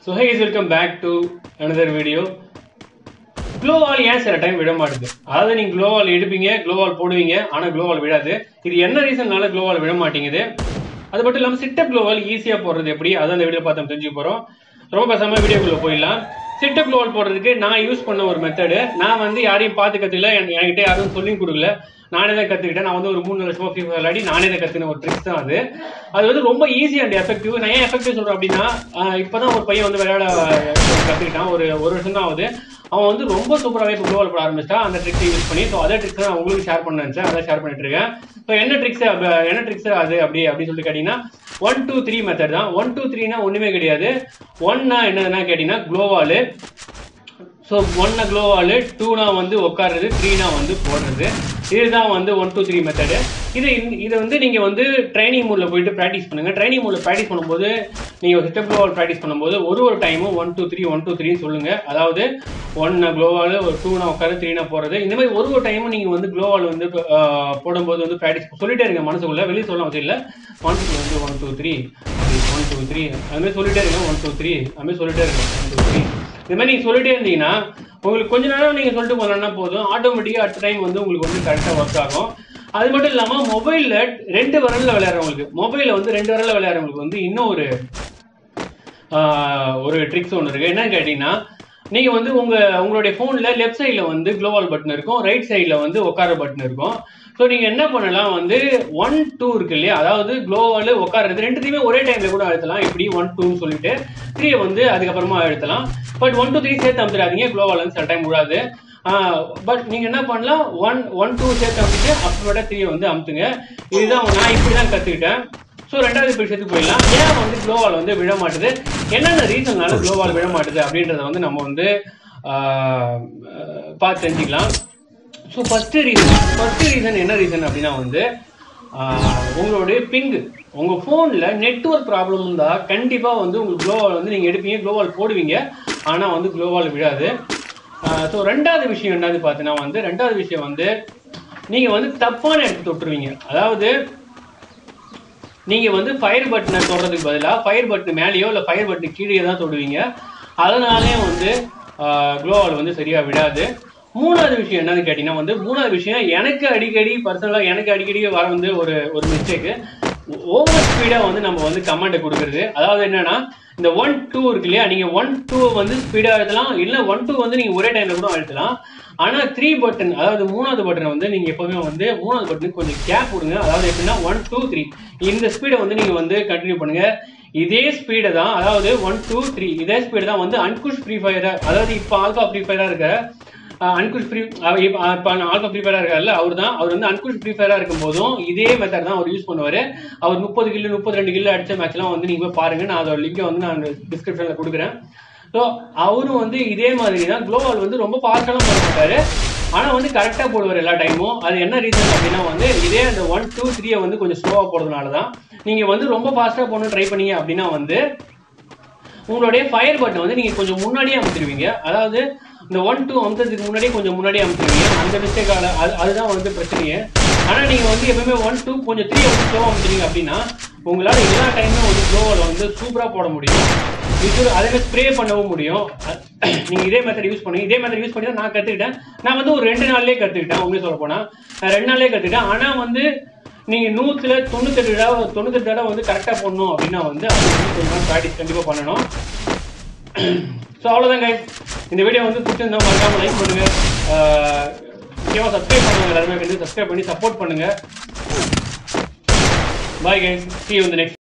so hey is welcome back to another video க்ளோவால் ஏன் சில டைம் விட மாட்டுது அதாவது நீங்க க்ளோவால் எடுப்பீங்க க்ளோவால் போடுவீங்க ஆனா க்ளோவால் விடாது இது என்ன ரீசன்னால க்ளோவால் விட மாட்டேங்குது அது மட்டும் இல்லாமல் சிட்டப் க்ளோவால் ஈஸியா போடுறது எப்படி அதான் இந்த வீடியோ பார்த்து தெரிஞ்சுக்க போறோம் ரொம்ப பேசாம வீடியோக்குள்ள போயிடலாம் சிட்டப் க்ளோவால் போடுறதுக்கு நான் யூஸ் பண்ண ஒரு மெத்தடு நான் வந்து யாரையும் பார்த்து கத்துக்கல என்- என்கிட்ட யாரும் சொல்லி கொடுக்கல நானே தான் கத்துக்கிட்டேன் நான் வந்து ஒரு மூணு வருஷமா ஃப்ரீ ஃபயர் விளையாடி நானே தான் கத்துன ஒரு ட்ரிக்ஸ் தான் அது அது வந்து ரொம்ப ஈஸி அண்ட் எஃபெக்டிவ் நான் ஏன் எஃபெக்டிவ் சொல்றேன் அப்படின்னா ஆஹ் இப்பதான் ஒரு பையன் வந்து விளையாட கத்துக்கிட்டான் ஒரு ஒரு வருஷம் தான் ஆகுது அவன் வந்து ரொம்ப சூப்பராகவே இப்போ க்ளோவல் போட ஆரம்பிச்சிட்டான் அந்த ட்ரிக்ஸ் யூஸ் பண்ணி ஸோ அதே ட்ரிக்ஸ் நான் உங்களுக்கு ஷேர் பண்ண நினைச்சேன் அதை ஷேர் பண்ணிட்டு இருக்கேன் ஸோ என்ன ட்ரிக்ஸ் என்ன ட்ரிக்ஸ் அது அப்படி அப்படின்னு சொல்லிட்டு கேட்டீங்கன்னா ஒன் டூ த்ரீ மெத்தட் தான் ஒன் டூ த்ரீனா ஒண்ணுமே கிடையாது ஒன்னா என்னதுன்னா கேட்டீங்கன்னா க்ளோவாலு ஸோ ஒன்னை க்ளோவாலு டூனா வந்து உட்காருறது த்ரீனா வந்து போடுறது இதுதான் வந்து ஒன் டூ த்ரீ மெத்தடு இது இந்த- இது வந்து நீங்க வந்து ட்ரைனிங் மூட்ல போயிட்டு ப்ராக்டிஸ் பண்ணுங்க ட்ரைனிங் மூட்ல ப்ராக்டிஸ் பண்ணும்போது நீங்க சிஸ்டம் க்ளோவால் ப்ராக்டிஸ் பண்ணும்போது ஒரு ஒரு டைமும் one two three one two த்ரீன்னு சொல்லுங்க அதாவது ஒன்னை க்ளோவால் ஒரு டூனா உட்காரு த்ரீனா போறது இந்த மாதிரி ஒரு ஒரு டைமும் நீங்க வந்து க்ளோவால் வந்து ஆஹ், போடும்போது வந்து ப்ராக்டிஸ் சொல்லிட்டே இருங்க மனசுக்குள்ள வெளியே சொல்ல அவசியம் இல்லை ஒன் டூ வந்து one two three one two three அது மாதிரி சொல்லிட்டே இருங்க ஒன் டூ த்ரீ அது மாதிரி சொல்லிட்டே இருங்க ஒன் டூ த்ரீ இந்த மாதிரி நீங்க சொல்லிட்டே இருந்தீங்கன்னா உங்களுக்கு கொஞ்ச நேரம் நீங்க சொல்லிட்டு போனோம்னா போதும் ஆட்டோமேட்டிக்கா அடுத்த டைம் வந்து உங்களுக்கு வந்து கரெக்டா ஒர்க் ஆகும் அது மட்டும் இல்லாம மொபைல்ல ரெண்டு விரல்ல விளையாடுறவங்களுக்கு மொபைல்ல வந்து ரெண்டு விரல்ல விளையாடுறவங்களுக்கு வந்து இன்னும் ஒரு ஆஹ், ஒரு ட்ரிக்ஸ் ஒன்று இருக்கு என்னன்னு கேட்டீங்கன்னா நீங்க வந்து உங்க உங்களுடைய போன்ல லெஃப்ட் சைடுல வந்து க்ளோவால் பட்டன் இருக்கும் ரைட் சைடுல வந்து உட்கார பட்டன் இருக்கும் ஸோ நீங்க என்ன பண்ணலாம் வந்து ஒன் டூ இருக்கு இல்லையா அதாவது க்ளோவால் உட்காருறது ரெண்டுத்தையுமே ஒரே டைம்ல கூட அழுத்தலாம் இப்படி ஒன் டூன்னு சொல்லிட்டு த்ரீ வந்து அதுக்கப்புறமா அழுத்தலாம் பட் ஒன் டூ த்ரீ சேர்த்து அமுத்துறாதீங்க க்ளோவால் வந்து சில டைம் விடாது பட் நீங்க என்ன பண்ணலாம் ஒன் ஒன் டூ சேர்த்து அமுத்திட்டு அப்புறமேட்டா த்ரீ வந்து அமுத்துங்க இதுதான் நான் இப்படி தான் கத்துக்கிட்டேன் ஸோ ரெண்டாவது விஷயத்துக்கு போயிடலாம் ஏன் வந்து க்ளோவால் வந்து விழ மாட்டுது என்னென்ன ரீசன்னால க்ளோவால் விழ மாட்டுது அப்படின்றத வந்து நம்ம வந்து ஆஹ், ஆஹ், பார்த்து தெரிஞ்சுக்கலாம் so first reason first reason என்ன ரீசன் அப்படின்னா வந்து ஆஹ், உங்களுடைய பிங்கு உங்க ஃபோனில் நெட்வொர்க் ப்ராப்ளம் இருந்தால் கண்டிப்பாக வந்து உங்களுக்கு க்ளோவால் வந்து நீங்கள் எடுப்பீங்க க்ளோவால் போடுவீங்க ஆனால் வந்து க்ளோவால் விழாது ஸோ ரெண்டாவது விஷயம் என்னது பார்த்தீங்கன்னா வந்து ரெண்டாவது விஷயம் வந்து நீங்கள் வந்து தப்பான இடத்துக்கு தொட்டுருவீங்க அதாவது நீங்க வந்து ஃபயர் பட்டனை தொடுறதுக்கு பதிலாக ஃபயர் பட்டன் மேலேயோ இல்லை ஃபயர் பட்டன் கீழே தான் தொடுவீங்க அதனாலே வந்து க்ளோவால் வந்து சரியா விடாது மூணாவது விஷயம் என்னன்னு கேட்டீங்கன்னா வந்து மூணாவது விஷயம் எனக்கு அடிக்கடி பர்சனலாக எனக்கு அடிக்கடி வர வந்து ஒரு ஒரு மிஸ்டேக்கு ஓவர் ஸ்பீடாக வந்து நம்ம வந்து கமாண்டை கொடுக்குறது அதாவது என்னன்னா இந்த ஒன் டூ இருக்கு இல்லையா நீங்க ஒன் டூ வந்து ஸ்பீடாக அழுத்தலாம் இல்லை ஒன் டூ வந்து நீங்க ஒரே டைம்ல கூட அழுத்தலாம் ஆனா த்ரீ பட்டன் அதாவது மூணாவது பட்டன் வந்து நீங்க எப்பவுமே வந்து மூணாவது பட்டனுக்கு கொஞ்சம் கேப் விடுங்க அதாவது எப்படின்னா ஒன் டூ த்ரீ இந்த ஸ்பீடை வந்து நீங்க வந்து கண்டினியூ பண்ணுங்க இதே ஸ்பீடை தான் அதாவது ஒன் டூ த்ரீ இதே ஸ்பீடு தான் வந்து அன்குஷ் ஃப்ரீ ஃபயர் அதாவது இப்போ ஆல்பா ஃப்ரீ ஃபயரா இருக்க அஹ், அன்குஷ் ஃப்ரீ இப்போ ஆல்பா ஃப்ரீ ஃபயரா இருக்காருல்ல அவர் தான் அவர் வந்து அன்குஷ் ஃப்ரீ ஃபயரா இருக்கும் போதும் இதே மெத்தட் தான் அவர் யூஸ் பண்ணுவாரு அவர் முப்பது கில்லு முப்பத்தி ரெண்டு கில்லு அடிச்ச மேட்ச்லாம் வந்து நீங்க போய் பாருங்க நான் அதோட லிங்கை வந்து நான் டிஸ்கிரிப்ஷன்ல கொடுக்குறேன் ஸோ அவரும் வந்து இதே மாதிரி தான் க்ளோவால் வந்து ரொம்ப ஃபாஸ்ட்டாலாம் போட மாட்டாரு ஆனால் வந்து கரெக்டாக போடுவார் எல்லா டைமும் அது என்ன ரீசன் அப்படின்னா வந்து இதே அந்த ஒன் டூ த்ரீயை வந்து கொஞ்சம் ஸ்லோவாக போடுறதுனால தான் நீங்கள் வந்து ரொம்ப ஃபாஸ்ட்டாக போகணும் ட்ரை பண்ணீங்க அப்படின்னா வந்து உங்களுடைய ஃபயர் பட்டன் வந்து நீங்கள் கொஞ்சம் முன்னாடியே அமுத்திடுவீங்க அதாவது இந்த ஒன் டூ அமுத்துறதுக்கு முன்னாடியே கொஞ்சம் முன்னாடியே அமுத்துருவீங்க அந்த மிஸ்டேக்கால அது அதுதான் வந்து பிரச்சனையே ஆனால் நீங்கள் வந்து எப்பவுமே ஒன் டூ கொஞ்சம் த்ரீ வந்து ஸ்லோவாக அமுத்துறீங்க அப்படின்னா உங்களால் எல்லா டைமும் வந்து ஸ்லோவில் வந்து சூப்பராக போட முடியும் இது அதே மாதிரி ஸ்ப்ரே பண்ணவும் முடியும் அ- நீங்க இதே மெத்தட் யூஸ் பண்ணி இதே மெத்தட் யூஸ் பண்ணி தான் நான் கத்துக்கிட்டேன் நான் வந்து ஒரு ரெண்டு நாள்லயே கத்துக்கிட்டேன் உண்மையை சொல்ல போனா நான் ரெண்டு நாள்லயே கத்துக்கிட்டேன் ஆனா வந்து நீங்க நூத்துல தொண்ணூத்தெட்டு தடவை தொண்ணூத்தெட்டு தடவை வந்து கரெக்டா பண்ணணும் அப்படின்னா வந்து அது வந்து கொஞ்ச நாள் ப்ராக்டிஸ் கண்டிப்பா பண்ணணும் ஸோ அவ்வளோதான் guys இந்த வீடியோ வந்து பிடிச்சிருந்தா மறக்காம லைக் பண்ணுங்க ஆஹ் முக்கியமா சப்ஸ்கிரைப் பண்ணுங்க எல்லாருமே கண்டிப்பாக சப்ஸ்கிரைப் பண்ணி சப்போர்ட் பண்ணுங்க பாய் guys see you in the next